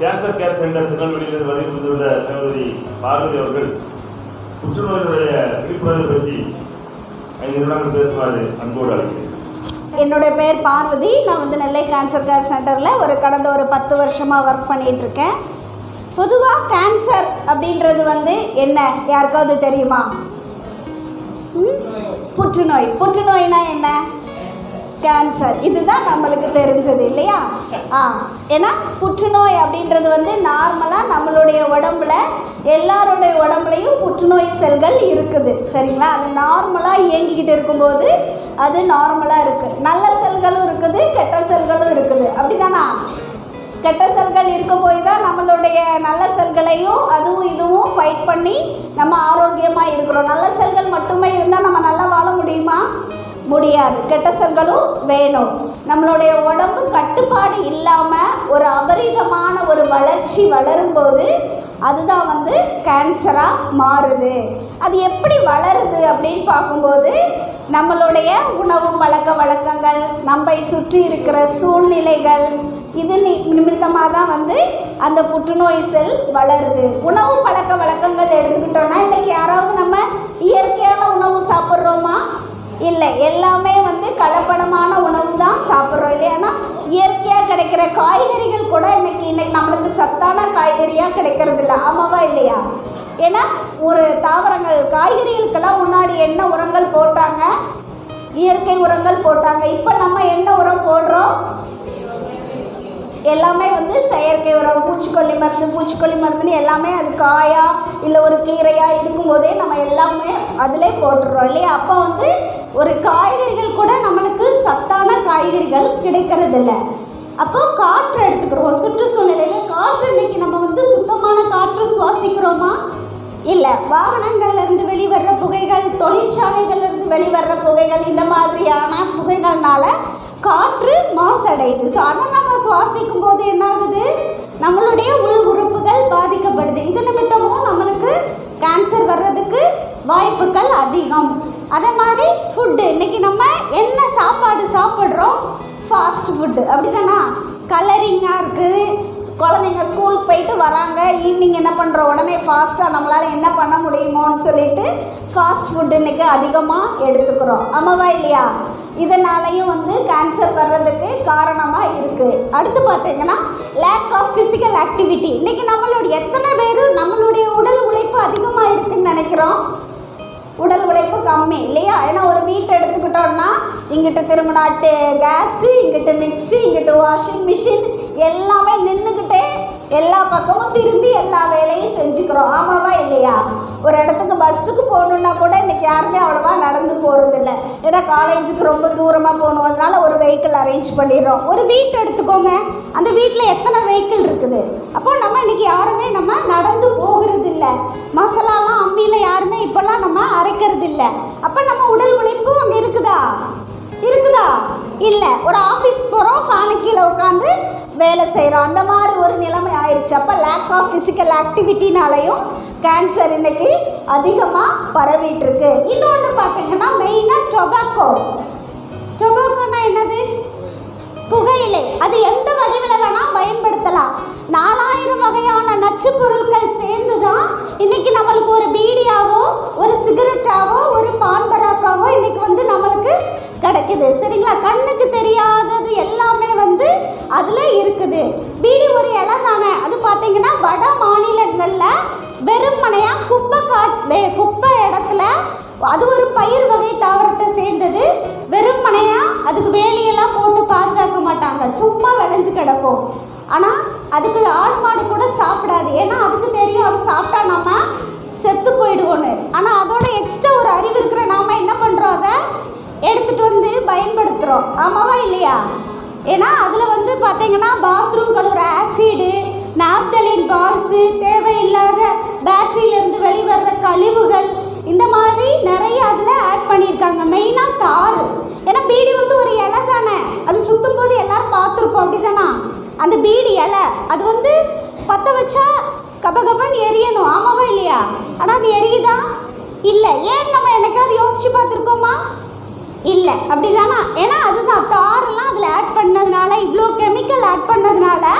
Cancer care centre திருநெல்வேலியிலிருந்து வருகை புரிந்துள்ள சகோதரி பார்வதி அவர்கள் புற்றுநோயினுடைய விழிப்புணர்வை பற்றி ஐந்து நிமிடங்கள் பேசுமாறு அன்போடு அழைக்கிறேன் என்னுடைய பேர் பார்வதி நான் வந்து நெல்லை கேன்சர் கேர் சென்டரில் ஒரு கடந்த ஒரு பத்து வருஷமாக ஒர்க் பண்ணிகிட்டு இருக்கேன் பொதுவாக கேன்சர் அப்படின்றது வந்து என்ன யாருக்காவது தெரியுமா ம்? புற்றுநோய் புற்றுநோய்னா என்ன கேன்சர் இதுதான் நம்மளுக்கு தெரிஞ்சது இல்லையா ஆ ஏன்னா புற்றுநோய் அப்படின்றது வந்து நார்மலாக நம்மளுடைய உடம்புல எல்லாருடைய உடம்புலையும் புற்றுநோய் செல்கள் இருக்குது சரிங்களா அது நார்மலாக இயங்கிக்கிட்டு இருக்கும்போது அது நார்மலாக இருக்குது நல்ல செல்களும் இருக்குது கெட்ட செல்களும் இருக்குது அப்படிதானா கெட்ட செல்கள் இருக்க போய் தான் நம்மளுடைய நல்ல செல்களையும் அதுவும் இதுவும் ஃபைட் பண்ணி நம்ம ஆரோக்கியமாக இருக்கிறோம் நல்ல செல்கள் மட்டுமே இருந்தால் நம்ம நல்லா வாழ முடியுமா முடியாது கெட்ட செல்களும் வேணும் நம்மளுடைய உடம்பு கட்டுப்பாடு இல்லாமல் ஒரு அபரிதமான ஒரு வளர்ச்சி வளரும்போது அதுதான் வந்து கேன்சராக மாறுது அது எப்படி வளருது அப்படின்னு பார்க்கும்போது நம்மளுடைய உணவு பழக்க வழக்கங்கள் நம்மை சுற்றி இருக்கிற சூழ்நிலைகள் இது நி நிமித்தமாக தான் வந்து அந்த புற்றுநோய் செல் வளருது உணவு பழக்க வழக்கங்கள் எடுத்துக்கிட்டோம்னா இன்றைக்கி யாராவது நம்ம இயற்கையான உணவு சாப்பிட்றோமா இல்லை எல்லாமே வந்து கலப்படமான உணவு தான் சாப்பிட்றோம் இல்லையானா இயற்கையாக கிடைக்கிற காய்கறிகள் கூட இன்னைக்கு இன்னைக்கு நம்மளுக்கு சத்தான காய்கறியாக கிடைக்கிறது இல்லை ஆமாவா இல்லையா ஏன்னா ஒரு தாவரங்கள் காய்கறிகளுக்கெல்லாம் முன்னாடி என்ன உரங்கள் போட்டாங்க இயற்கை உரங்கள் போட்டாங்க இப்போ நம்ம என்ன உரம் போடுறோம் எல்லாமே வந்து செயற்கை உரம் பூச்சிக்கொல்லி மருந்து பூச்சிக்கொல்லி மருந்துன்னு எல்லாமே அது காயா இல்லை ஒரு கீரையாக இருக்கும்போதே நம்ம எல்லாமே அதிலே போட்டுடுறோம் இல்லையா அப்போ வந்து ஒரு காய்கறிகள் கூட நம்மளுக்கு சத்தான காய்கறிகள் கிடைக்கிறதில்ல அப்போ காற்று எடுத்துக்கிறோம் சுற்றுச்சூழ்நிலையில் காற்று இன்னைக்கு நம்ம வந்து சுத்தமான காற்று சுவாசிக்கிறோமா இல்லை வாகனங்கள்லேருந்து வெளிவர்ற புகைகள் தொழிற்சாலைகள்லேருந்து வெளிவர்ற புகைகள் இந்த மாதிரியான புகைகள்னால காற்று மாசடையுது ஸோ அதை நம்ம சுவாசிக்கும் போது என்ன ஆகுது நம்மளுடைய உள் உறுப்புகள் பாதிக்கப்படுது இது நிமித்தமும் நம்மளுக்கு கேன்சர் வர்றதுக்கு வாய்ப்புகள் அதிகம் அதே மாதிரி ஃபுட்டு இன்றைக்கி நம்ம என்ன சாப்பாடு சாப்பிட்றோம் ஃபாஸ்ட் ஃபுட்டு அப்படிதானா கலரிங்காக இருக்குது குழந்தைங்க ஸ்கூலுக்கு போயிட்டு வராங்க ஈவினிங் என்ன பண்ணுறோம் உடனே ஃபாஸ்ட்டாக நம்மளால் என்ன பண்ண முடியுமோன்னு சொல்லிட்டு ஃபாஸ்ட் ஃபுட் இன்றைக்கி அதிகமாக எடுத்துக்கிறோம் ஆமாவா இல்லையா இதனாலையும் வந்து கேன்சர் வர்றதுக்கு காரணமாக இருக்குது அடுத்து பார்த்தீங்கன்னா லேக் ஆஃப் ஃபிசிக்கல் ஆக்டிவிட்டி இன்றைக்கி நம்மளுடைய எத்தனை பேர் நம்மளுடைய உடல் உழைப்பு அதிகமாக இருக்குன்னு நினைக்கிறோம் உடல் உழைப்பு கம்மி இல்லையா ஏன்னா ஒரு வீட்டை எடுத்துக்கிட்டோம்னா இங்கிட்டு திரும்பினா கேஸு இங்கிட்டு மிக்ஸி இங்கிட்டு வாஷிங் மிஷின் எல்லாமே நின்றுக்கிட்டே எல்லா பக்கமும் திரும்பி எல்லா வேலையும் செஞ்சுக்கிறோம் ஆமாவா இல்லையா ஒரு இடத்துக்கு பஸ்ஸுக்கு போகணுன்னா கூட இன்றைக்கி யாருமே அவ்வளோவா நடந்து போகிறதில்ல ஏன்னா காலேஜுக்கு ரொம்ப தூரமாக போகணும் அதனால ஒரு வெஹிக்கிள் அரேஞ்ச் பண்ணிடுறோம் ஒரு வீட்டை எடுத்துக்கோங்க அந்த வீட்டில் எத்தனை வெஹிக்கிள் இருக்குது அப்போ நம்ம இன்றைக்கி யாருமே நம்ம நடந்து போகிறது இல்லை மசாலாலாம் அம்மியில் யாருமே இப்போல்லாம் நம்ம அரைக்கிறது இல்லை அப்போ நம்ம உடல் உழைப்பு அங்கே இருக்குதா இருக்குதா இல்லை ஒரு ஆஃபீஸ் போகிறோம் ஃபேனு கீழே உட்காந்து வேலை செய்கிறோம் அந்த மாதிரி ஒரு நிலைமை ஆயிடுச்சு அப்போ லேக் ஆஃப் ஃபிசிக்கல் ஆக்டிவிட்டினாலையும் கேன்சர் இன்னைக்கு அதிகமாக பரவிட்டு இருக்கு இன்னொன்று பார்த்தீங்கன்னா மெயினாக டொபாக்கோ டொபாக்கோனா என்னது புகையிலை அது எந்த வடிவில் வேணால் பயன்படுத்தலாம் நாலாயிரம் வகையான நச்சுப் பொருட்கள் சேர்ந்து தான் இன்னைக்கு நம்மளுக்கு ஒரு பீடியாவோ ஒரு சிகரெட்டாவோ ஒரு பான் பராக்காவோ இன்னைக்கு வந்து நம்மளுக்கு கிடைக்குது சரிங்களா கண்ணுக்கு தெரியாதது எல்லாமே வந்து அதில் இருக்குது பீடி ஒரு இலை தானே அது பார்த்தீங்கன்னா வட மாநிலங்களில் வெறுமனையாக குப்பை காட் வே- குப்பை இடத்துல அது ஒரு பயிர் வகை தாவரத்தை சேர்ந்தது வெறுமனையாக அதுக்கு வேலியெல்லாம் போட்டு பாதுகாக்க மாட்டாங்க சும்மா விளைஞ்சு கிடக்கும் ஆனால் அதுக்கு ஆடு மாடு கூட சாப்பிடாது ஏன்னா அதுக்கு தெரியும் அதை சாப்பிட்டா நம்ம செத்து போயிடுவோன்னு ஆனால் அதோட எக்ஸ்ட்ரா ஒரு அறிவு இருக்கிற நாம என்ன பண்ணுறோம் அதை எடுத்துகிட்டு வந்து பயன்படுத்துகிறோம் ஆமாவா இல்லையா ஏன்னா அதில் வந்து பார்த்தீங்கன்னா பாத்ரூம் கழுவுற ஆசிடு நாப்தலின் பால்ஸு தேவையில்லாத பேட்டரியிலேருந்து வெளிவர்ற கழிவுகள் இந்த மாதிரி நிறைய அதில் ஆட் பண்ணியிருக்காங்க மெயினாக தார் ஏன்னா பீடி வந்து ஒரு இலை தானே அது சுத்தும் போது எல்லாரும் பார்த்துருப்போம் அப்படிதானா அந்த பீடி இலை அது வந்து பற்ற வச்சா கபகபன்னு எரியணும் ஆமாவா இல்லையா ஆனால் அது எரியுதா இல்லை ஏன் நம்ம என்னைக்காவது யோசிச்சு பார்த்துருக்கோமா இல்லை அப்படிதானா ஏன்னா அதுதான் தாரெல்லாம் அதில் ஆட் பண்ணதுனால இவ்வளோ கெமிக்கல் ஆட் பண்ணதுனால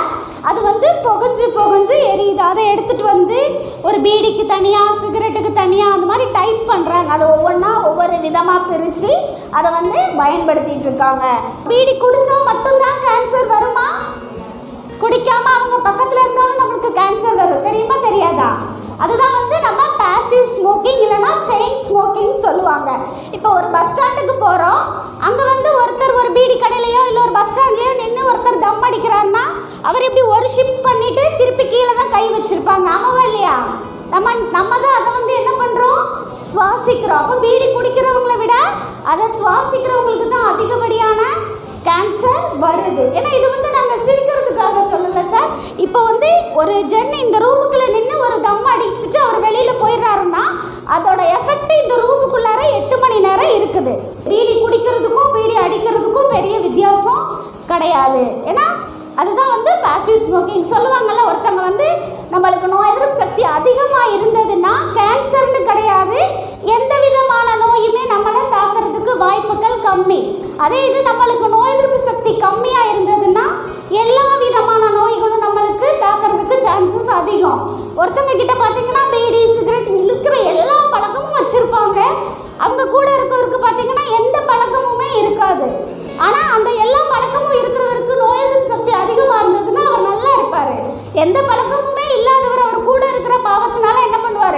அது வந்து புகஞ்சு புகஞ்சு எரியுது அதை எடுத்துகிட்டு வந்து ஒரு பீடிக்கு தனியாக சிகரெட்டுக்கு தனியாக அந்த மாதிரி டைப் பண்ணுறாங்க அதை ஒவ்வொன்றா ஒவ்வொரு விதமாக பிரித்து அதை வந்து பயன்படுத்திட்டு இருக்காங்க பீடி குடித்தா மட்டும்தான் கேன்சர் வருமா குடிக்காம அவங்க பக்கத்தில் இருந்தாலும் நம்மளுக்கு கேன்சர் வரும் தெரியுமா தெரியாதா அதுதான் வந்து நம்ம பாசிவ் ஸ்மோக்கிங் இல்லைன்னா செயின் ஸ்மோக்கிங் சொல்லுவாங்க இப்போ ஒரு பஸ் ஸ்டாண்டுக்கு போகிறோம் அங்கே வந்து ஒருத்தர் ஒரு பீடி கடையிலையோ இல்லை ஒரு பஸ் ஸ்டாண்ட்லேயோ நின்று ஒருத்தர் தம் அடிக்கிறாருன்னா அவர் இப்படி ஒரு ஷிஃப்ட் பண்ணிட்டு திருப்பி கீழே தான் கை வச்சிருப்பாங்க ஆமாவா இல்லையா நம்ம நம்ம தான் அதை வந்து என்ன பண்ணுறோம் சுவாசிக்கிறோம் அப்போ பீடி குடிக்கிறவங்களை விட அதை சுவாசிக்கிறவங்களுக்கு தான் அதிகப்படியான கேன்சர் வருது ஏன்னா இது வந்து நாங்கள் சிரிக்கிறதுக்காக சொல்லலை சார் இப்போ வந்து ஒரு ஜென் இந்த ரூமுக்குள்ளே நின்று ஒரு தம் அடிச்சுட்டு அவர் வெளியில் போயிடுறாருன்னா அதோட எஃபெக்ட் இந்த ரூமுக்குள்ளார எட்டு மணி நேரம் இருக்குது பீடி குடிக்கிறதுக்கும் பீடி அடிக்கிறதுக்கும் பெரிய வித்தியாசம் கிடையாது ஏன்னா அதுதான் வந்து பாசிவ் ஸ்மோக்கிங் சொல்லுவாங்கல்ல ஒருத்தவங்க வந்து நம்மளுக்கு நோய் எதிர்ப்பு சக்தி அதிகமாக இருந்ததுன்னா கேன்சர்னு கிடையாது எந்த விதமான நோயுமே நம்மளை தாக்குறதுக்கு வாய்ப்புகள் கம்மி அதே இது நம்மளுக்கு நோய் எதிர்ப்பு சக்தி கம்மியாக இருந்ததுன்னா எல்லா விதமான நோய்களும் நம்மளுக்கு தாக்குறதுக்கு சான்சஸ் அதிகம் ஒருத்தவங்க கிட்ட பார்த்தீங்கன்னா பீடி சிகரெட் இருக்கிற எல்லா பழக்கமும் வச்சுருப்பாங்க அவங்க கூட இருக்கவருக்கு பார்த்தீங்கன்னா எந்த பழக்கமுமே இருக்காது ஆனால் அந்த எல்லா பழக்கமும் இருக்கிறவருக்கு நோய் எதிர்ப்பு சக்தி அதிகமாக இருந்ததுன்னா அவர் நல்லா இருப்பார் எந்த பழக்கமுமே இல்லாதவர் அவர் கூட இருக்கிற பாவத்தினால என்ன பண்ணுவார்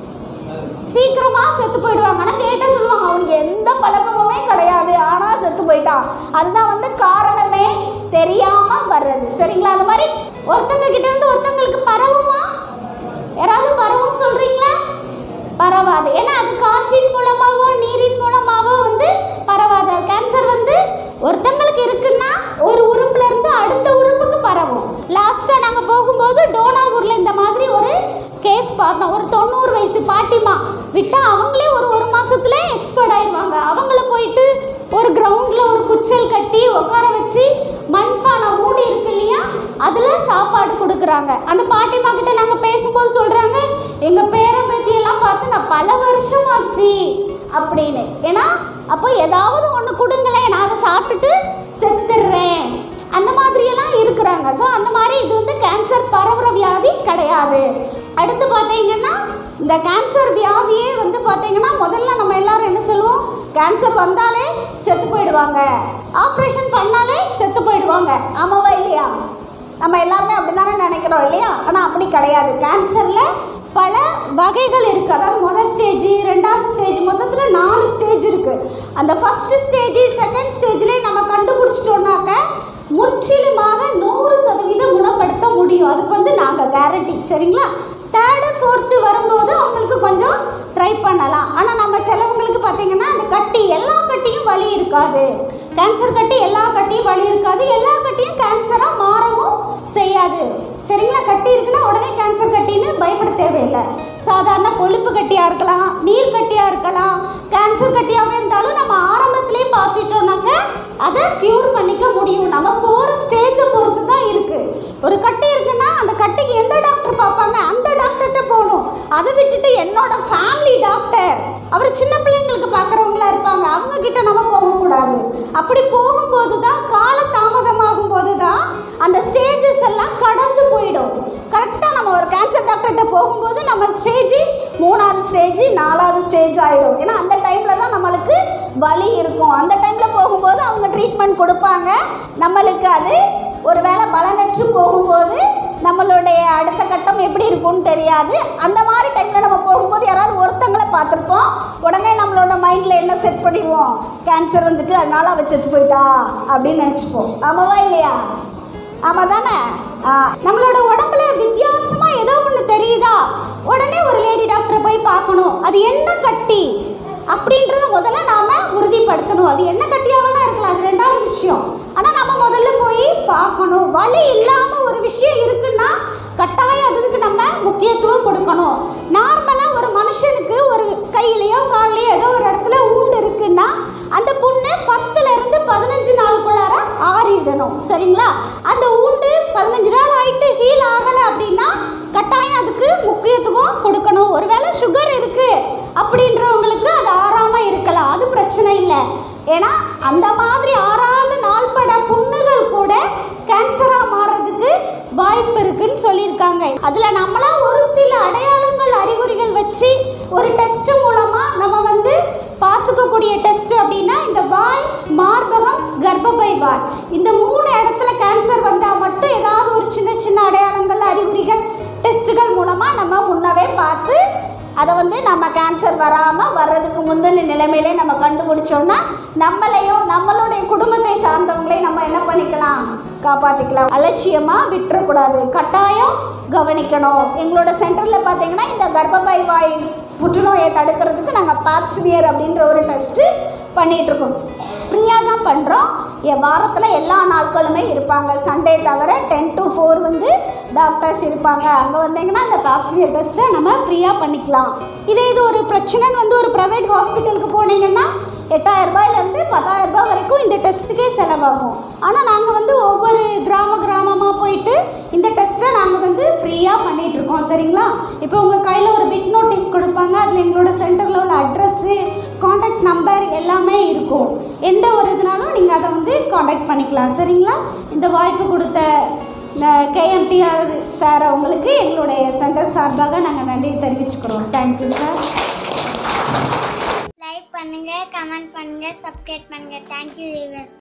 சீக்கிரமாக செத்து போயிடுவாங்க ஆனால் கேட்டால் சொல்லுவாங்க அவனுக்கு எந்த பழக்கமுமே கிடையாது ஆனால் செத்து போயிட்டான் அதுதான் வந்து காரணமே தெரியாமல் வர்றது சரிங்களா அந்த மாதிரி ஒருத்தங்க கிட்ட இருந்து ஒருத்தங்களுக்கு பரவுமா யாராவது பரவும் சொல்கிறீங்களா பரவாது ஏன்னா அது காற்றின் மூலமாகவோ நீரின் மூலமாகவோ வந்து பரவாது கேன்சர் வந்து ஒருத்தங்களுக்கு இருக்குன்னா ஒரு உறுப்புல இருந்து அடுத்த உறுப்புக்கு பரவும் லாஸ்ட்டாக நாங்கள் போகும்போது டோனாவூரில் இந்த மாதிரி ஒரு கேஸ் பார்த்தோம் ஒரு தொண்ணூறு வயசு பாட்டிமா விட்டால் அவங்களே ஒரு ஒரு மாசத்துல எக்ஸ்பர்ட் ஆயிடுவாங்க அவங்கள போயிட்டு ஒரு கிரவுண்டில் ஒரு குச்சல் கட்டி உட்கார வச்சு மண்பானை மூடி இருக்கு இல்லையா அதில் சாப்பாடு கொடுக்குறாங்க அந்த பாட்டிமா கிட்ட நாங்கள் பேசும்போது சொல்கிறாங்க எங்கள் பேரன் பேத்தியெல்லாம் பார்த்து நான் பல வருஷம் ஆச்சு அப்படின்னு ஏன்னா அப்போ ஏதாவது ஒன்று கொடுங்களேன் நான் அதை சாப்பிட்டுட்டு செத்துடுறேன் அந்த மாதிரியெல்லாம் இருக்கிறாங்க ஸோ அந்த மாதிரி இது வந்து கேன்சர் பரவுற வியாதி கிடையாது அடுத்து பார்த்தீங்கன்னா இந்த கேன்சர் வியாதியே வந்து பார்த்தீங்கன்னா முதல்ல நம்ம எல்லாரும் என்ன சொல்லுவோம் கேன்சர் வந்தாலே செத்து போயிடுவாங்க ஆப்ரேஷன் பண்ணாலே செத்து போயிடுவாங்க ஆமாவா இல்லையா நம்ம எல்லாருமே அப்படி தானே நினைக்கிறோம் இல்லையா ஆனால் அப்படி கிடையாது கேன்சரில் பல வகைகள் இருக்குது அதாவது முதல் ஸ்டேஜ் ரெண்டாவது ஸ்டேஜ் மொத்தத்தில் நாலு ஸ்டேஜ் இருக்குது அந்த ஃபஸ்ட்டு ஸ்டேஜ் செகண்ட் ஸ்டேஜ்லேயே நம்ம கண்டுபிடிச்சிட்டோம்னாக்க முற்றிலுமாக நூறு சதவீதம் குணப்படுத்த முடியும் அதுக்கு வந்து நாங்கள் கேரண்டி சரிங்களா தேர்டு ஃபோர்த்து வரும்போது அவங்களுக்கு கொஞ்சம் ட்ரை பண்ணலாம் ஆனால் நம்ம சிலவங்களுக்கு பார்த்தீங்கன்னா அந்த கட்டி எல்லா கட்டியும் வலி இருக்காது கேன்சர் கட்டி எல்லா கட்டியும் வலி இருக்காது எல்லா கட்டியும் கேன்சராக மாறவும் செய்யாது சரிங்களா கட்டி இருக்குன்னா உடனே கேன்சர் கட்டின்னு பயப்பட தேவையில்லை சாதாரண கொழுப்பு கட்டியாக இருக்கலாம் நீர் கட்டியாக இருக்கலாம் கேன்சர் கட்டியாகவே இருந்தாலும் நம்ம ஆரம்பத்திலே பார்த்துட்டோம்னாக்க அதை க்யூர் பண்ணிக்க முடியும் நம்ம போகிற ஸ்டேஜை பொறுத்து தான் இருக்குது ஒரு கட்டி இருக்குன்னா அந்த கட்டிக்கு எந்த டாக்டர் பார்ப்பாங்க அந்த டாக்டர்கிட்ட போகணும் அதை விட்டுட்டு என்னோட ஃபேமிலி டாக்டர் அவர் சின்ன பிள்ளைங்களுக்கு பார்க்குறவங்களா இருப்பாங்க அவங்க கிட்ட நம்ம போகக்கூடாது அப்படி போகும்போது தான் கால தாமதமாகும் போது தான் அந்த ஸ்டேஜஸ் எல்லாம் கடந்து போயிடும் கரெக்டாக நம்ம ஒரு கேன்சர் டாக்டர்கிட்ட போகும்போது நம்ம ஸ்டேஜ் மூணாவது ஸ்டேஜ் நாலாவது ஸ்டேஜ் ஆகிடும் ஏன்னா அந்த டைமில் தான் நம்மளுக்கு வலி இருக்கும் அந்த டைமில் போகும்போது அவங்க ட்ரீட்மெண்ட் கொடுப்பாங்க நம்மளுக்கு அது ஒரு வேளை பலனற்று போகும்போது நம்மளுடைய அடுத்த கட்டம் எப்படி இருக்கும்னு தெரியாது அந்த மாதிரி டைமில் நம்ம போகும்போது யாராவது ஒருத்தங்களை பார்த்துருப்போம் உடனே நம்மளோட மைண்டில் என்ன செட் பண்ணிடுவோம் கேன்சர் வந்துட்டு அதனால அவ செத்து போயிட்டா அப்படின்னு நினச்சிப்போம் ஆமாவா இல்லையா ஆமாம் தானே ஆ, நம்மளோட உடம்புல வித்தியாசமாக ஏதோ ஒன்று தெரியுதா உடனே ஒரு லேடி டாக்டரை போய் பார்க்கணும் அது என்ன கட்டி அப்படின்றத முதல்ல நாம் உறுதிப்படுத்தணும் அது என்ன கட்டியாகனா இருக்கலாம் அது ரெண்டாவது விஷயம் ஆனால் நம்ம முதல்ல போய் பார்க்கணும் வலி இல்லாமல் ஒரு விஷயம் இருக்குன்னா கட்டாயம் அதுக்கு நம்ம முக்கியத்துவம் கொடுக்கணும் நார்மலாக ஒரு மனுஷனுக்கு ஒரு கையிலையோ கால்லையோ ஏதோ ஒரு இடத்துல ஊண்டு இருக்குன்னா அந்த புண்ணு பத்துல இருந்து பதினஞ்சு நாளுக்குள்ளார ஆறிடணும் சரிங்களா அந்த ஊண்டு பதினஞ்சு நாள் ஆயிட்டு ஹீல் ஆகலை அப்படின்னா கட்டாயம் அதுக்கு முக்கியத்துவம் கொடுக்கணும் ஒருவேளை சுகர் இருக்கு அப்படின்றவங்களுக்கு அது ஆறாம இருக்கலாம் அது பிரச்சனை இல்லை ஏன்னா அந்த மாதிரி ஆறாத நாள்பட புண்ணுகள் கூட கேன்சராக மாறுறதுக்கு வாய்ப்பு இருக்குன்னு சொல்லியிருக்காங்க அதில் நம்மளாம் ஒரு சில அடையாளங்கள் அறிகுறிகள் வச்சு ஒரு டெஸ்ட் மூலமாக நம்ம வந்து பார்த்துக்கக்கூடிய டெஸ்ட் அப்படின்னா இந்த வாய் மார்பகம் கர்ப்பப்பை வாய் இந்த மூணு இடத்துல கேன்சர் வந்தால் மட்டும் ஏதாவது ஒரு சின்ன சின்ன அடையாளங்கள் அறிகுறிகள் டெஸ்ட்டுகள் மூலமாக நம்ம முன்னவே பார்த்து அதை வந்து நம்ம கேன்சர் வராமல் வர்றதுக்கு முந்தின நிலைமையிலே நம்ம கண்டுபிடிச்சோன்னா நம்மளையும் நம்மளுடைய குடும்பத்தை சார்ந்தவங்களையும் நம்ம என்ன பண்ணிக்கலாம் காப்பாற்றிக்கலாம் அலட்சியமாக விட்டுறக்கூடாது கட்டாயம் கவனிக்கணும் எங்களோட சென்டரில் பார்த்தீங்கன்னா இந்த கர்ப்பப்பை வாய் புற்றுநோயை தடுக்கிறதுக்கு நாங்கள் பாப்ஸ்மியர் அப்படின்ற ஒரு டெஸ்ட்டு பண்ணிகிட்ருக்கோம் ஃப்ரீயாக தான் பண்ணுறோம் என் வாரத்தில் எல்லா நாட்களுமே இருப்பாங்க சண்டே தவிர டென் டு ஃபோர் வந்து டாக்டர்ஸ் இருப்பாங்க அங்கே வந்தீங்கன்னா இந்த பாப்ஸ்மியர் டெஸ்ட்டை நம்ம ஃப்ரீயாக பண்ணிக்கலாம் இதே இது ஒரு பிரச்சனைன்னு வந்து ஒரு ப்ரைவேட் ஹாஸ்பிட்டலுக்கு போனீங்கன்னா எட்டாயிரம் ரூபாயிலேருந்து பத்தாயிரம் ரூபாய் வரைக்கும் இந்த டெஸ்ட்டுக்கே செலவாகும் ஆனால் நாங்கள் வந்து ஒவ்வொரு கிராம கிராமமாக போயிட்டு இந்த டெஸ்ட்டை நாங்கள் வந்து ஃப்ரீயாக பண்ணிகிட்ருக்கோம் சரிங்களா இப்போ உங்கள் கையில் ஒரு பிட் நோட்டீஸ் கொடுப்பாங்க அதில் எங்களோட சென்டரில் உள்ள அட்ரஸ்ஸு காண்டாக்ட் நம்பர் எல்லாமே இருக்கும் எந்த ஒரு இதுனாலும் நீங்கள் அதை வந்து காண்டாக்ட் பண்ணிக்கலாம் சரிங்களா இந்த வாய்ப்பு கொடுத்த கேஎம்டிஆர் சார் அவங்களுக்கு எங்களுடைய சென்டர் சார்பாக நாங்கள் நன்றி தெரிவிச்சுக்கிறோம் தேங்க்யூ சார் லைக் பண்ணுங்க கமெண்ட் பண்ணுங்க சப்ஸ்கிரைப் பண்ணுங்க தேங்க்யூ வியூவர்ஸ்